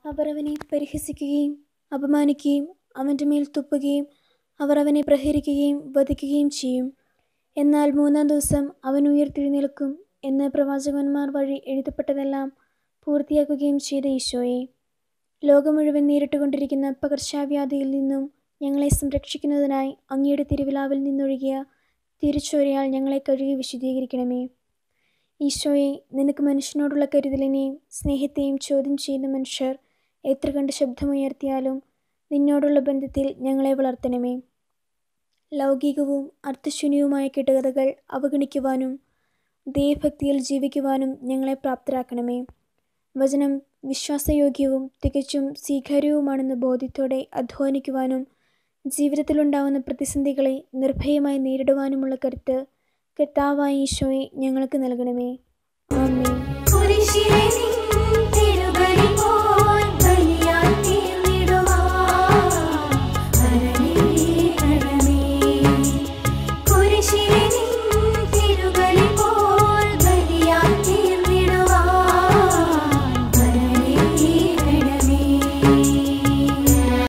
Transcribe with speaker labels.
Speaker 1: അവർ അവനെ പരിഹസിക്കുകയും അപമാനിക്കുകയും അവൻ്റെ മേൽ തുപ്പുകയും അവർ അവനെ പ്രഹരിക്കുകയും വധിക്കുകയും ചെയ്യും എന്നാൽ മൂന്നാം ദിവസം അവൻ ഉയർത്തെഴുന്നേൽക്കും എന്ന് പ്രവാചകന്മാർ വഴി എഴുതപ്പെട്ടതെല്ലാം പൂർത്തിയാക്കുകയും ചെയ്ത ഈശോയെ ലോകം മുഴുവൻ നേരിട്ടുകൊണ്ടിരിക്കുന്ന പകർച്ചവ്യാധിയിൽ നിന്നും ഞങ്ങളെ സംരക്ഷിക്കുന്നതിനായി അങ്ങയുടെ തിരുവിലാവിൽ നിന്നൊഴുകിയ തിരുച്ചോരയാൽ ഞങ്ങളെ കഴുകി വിശദീകരിക്കണമേ ഈശോയെ നിനക്ക് മനുഷ്യനോടുള്ള കരുതലിനെയും സ്നേഹത്തെയും ചോദ്യം ചെയ്യുന്ന മനുഷ്യർ എത്ര കണ്ട് ശബ്ദമുയർത്തിയാലും നിന്നോടുള്ള ബന്ധത്തിൽ ഞങ്ങളെ വളർത്തണമേ ലൗകികവും അർത്ഥശൂന്യവുമായ കെട്ടുകഥകൾ അവഗണിക്കുവാനും ദൈവഭക്തിയിൽ ജീവിക്കുവാനും ഞങ്ങളെ പ്രാപ്തരാക്കണമേ വചനം വിശ്വാസയോഗ്യവും തികച്ചും സ്വീകാര്യവുമാണെന്ന ബോധ്യത്തോടെ അധ്വാനിക്കുവാനും ജീവിതത്തിലുണ്ടാവുന്ന പ്രതിസന്ധികളെ നിർഭയമായി നേരിടുവാനുമുള്ള കരുത്ത് കർത്താവായ ഈശോയെ ഞങ്ങൾക്ക് നൽകണമേ ആമേൻ
Speaker 2: കുരിശിലെ നിൻ